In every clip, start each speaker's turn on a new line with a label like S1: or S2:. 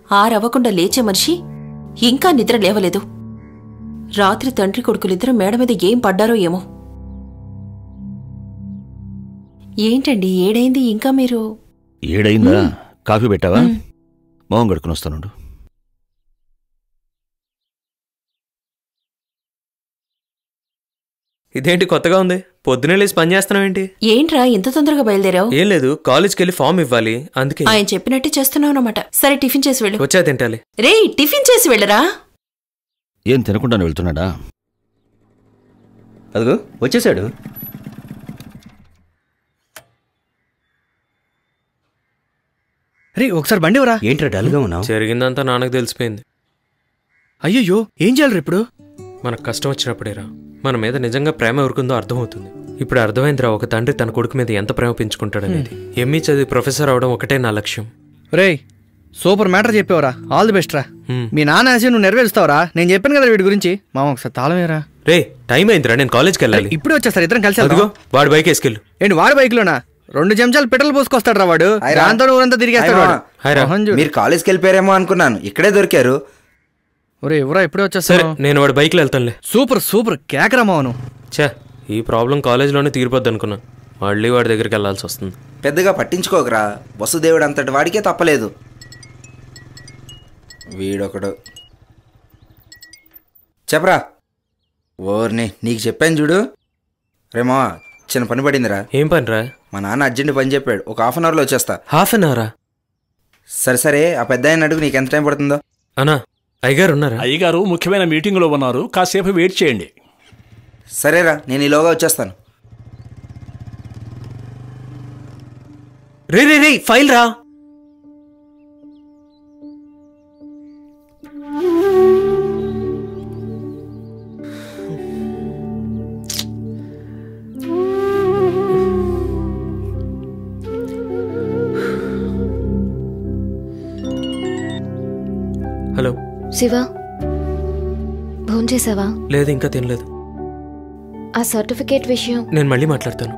S1: ఆరవ్వకుండా లేచే మనిషి ఇంకా నిద్ర లేవలేదు రాత్రి తండ్రి కొడుకులిద్దరూ మేడ మీద ఏం పడ్డారో ఏమో ఏంటండి ఏడైంది ఇంకా మీరు
S2: ఏడైందా కాఫీ పెట్టావా మొహం కడుకుని వస్తానుండు
S3: ఇదేంటి కొత్తగా ఉంది పొద్దునే లేచి పని చేస్తున్నావు ఏంటి
S1: ఏంట్రా ఇంత తొందరగా బయలుదేరావు
S3: ఏం లేదు కాలేజ్కి వెళ్ళి ఫామ్ ఇవ్వాలి అందుకే
S1: ఆయన చెప్పినట్టే చేస్తున్నావు అన్నమాట సరే టిఫిన్ చేసి వెళ్ళు
S3: వచ్చా తింటాలి
S1: రే టిఫిన్ చేసి వెళ్ళరా
S2: ఏం తినకుండానే వెళ్తున్నాడా
S4: అదిగో వచ్చేసాడు
S5: రే ఒకసారి బండి ఎవరా
S4: ఏంట్రా డల్గా ఉన్నావు
S3: జరిగిందంతా నాన్నకు తెలిసిపోయింది
S5: అయ్యయ్యో ఏం చేయాలి ఇప్పుడు
S3: మనకు కష్టం వచ్చినప్పుడేరా మన మీద నిజంగా ప్రేమ ఎవరికుందో అర్థమవుతుంది ఇప్పుడు అర్థమైందిరా ఒక తండ్రి తన కొడుకు మీద ఎంత ప్రేమ పెంచుకుంటాడనేది ఎంఈ చదివి ప్రొఫెసర్ అవడం ఒకటే నా లక్ష్యం
S5: రేయ్ సూపర్ మ్యాటర్ చెప్పావురా ఆల్ ది బెస్ట్ రా
S3: హ్మ్.
S5: మీ నాన్న ఆశ నువ్వు నెరవేరుస్తావురా నేను చెప్పాను కదా వీడి గురించి మామ ఒకసారి తాళమేరా
S3: రే టైం అయిందిరా నేను కాలేజ్కి వెళ్ళాలి
S5: ఇప్పుడే వచ్చేస్తారు ఇద్దరం కలిసి
S3: అదిగో
S5: వెళ్దాం.
S3: వాడి బైక్ వేసుకెళ్ళు
S5: ఏంటి వాడు బైక్ లోనా రెండు చెంచాలు పెట్రోల్ పోసుకొస్తాడు రా వాడు
S6: హాయ్ రా.
S5: దాంతో ఊరంతా తిరిగేస్తాడు
S6: హాయ్
S5: వాడు
S6: మా.
S3: హాయ్ రా.
S5: మొహం చూడు.
S6: మీరు కాలేజ్కి వెళ్ళిపోయారేమో అనుకున్నాను ఇక్కడే దొరికారు
S5: ఒరే ఎవరా ఇప్పుడే
S3: సరే
S5: వచ్చేస్తారు
S3: నేను వాడి బైక్లో వెళ్తానులే
S5: సూపర్ సూపర్ కేకరా మావను
S3: ఛే ఈ ప్రాబ్లం కాలేజ్లోనే తీరిపోద్ది అనుకున్నా మళ్ళీ వాడి దగ్గరికి వెళ్ళాల్సి వస్తుంది
S6: పెద్దగా పట్టించుకోకరా వసుదేవుడు అంతటి వాడికే తప్పలేదు వీడొకడు చెప్పరా ఓర్ని నీకు చెప్పాను చూడు రేమా చిన్న పని పడిందిరా
S3: ఏం పనిరా
S6: మా నాన్న అర్జెంట్ పని చెప్పాడు ఒక హాఫ్ అన్ అవర్లో వచ్చేస్తా
S3: హాఫ్ అన్ అవరా
S6: సరే సరే ఆ పెద్ద ఆయన అడుగు నీకు ఎంత టైం పడుతుందో
S3: అన్నా అయ్యగారు ఉన్నారా
S7: అయ్యగారు ముఖ్యమైన మీటింగ్లో ఉన్నారు కాసేపు వెయిట్ చేయండి
S6: సరేరా నేను ఈలోగా వచ్చేస్తాను
S3: రే రే రే ఫైల్ రా హలో
S8: శివ భోంచేసావా
S3: లేదు ఇంకా తినలేదు
S8: ఆ సర్టిఫికేట్ విషయం
S3: నేను మళ్ళీ మాట్లాడతాను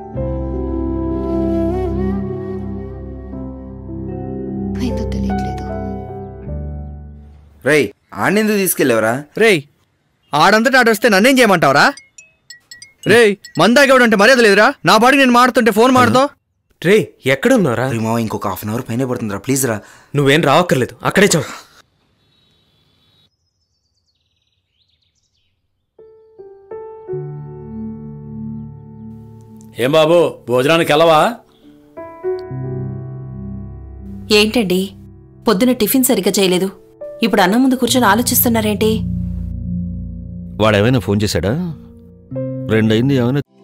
S8: ఏందో తెలియట్లేదు
S6: రేయ్ ఆడెందుకు తీసుకెళ్ళేవరా
S5: రేయ్ ఆడంతటా ఆడు వస్తే నన్నేం చేయమంటావరా రేయ్ మందాగేవాడు అంటే మర్యాద లేదురా నా బాడీ నేను మాడుతుంటే ఫోన్ మాడుతావు
S3: రే ఎక్కడున్నారా
S6: రే మావ ఇంకొక హాఫ్ అన్ అవర్ పైనే పడుతుందిరా ప్లీజ్ రా
S3: నువ్వేం రావక్కర్లేదు అక్కడే చావు
S7: ఏం బాబు భోజనానికి వెళ్ళవా
S1: ఏంటండి పొద్దున టిఫిన్ సరిగ్గా చేయలేదు ఇప్పుడు అన్నం ముందు కూర్చొని ఆలోచిస్తున్నారేంటి
S2: వాడేమైనా ఫోన్ చేశాడా రెండయింది ఏమైనా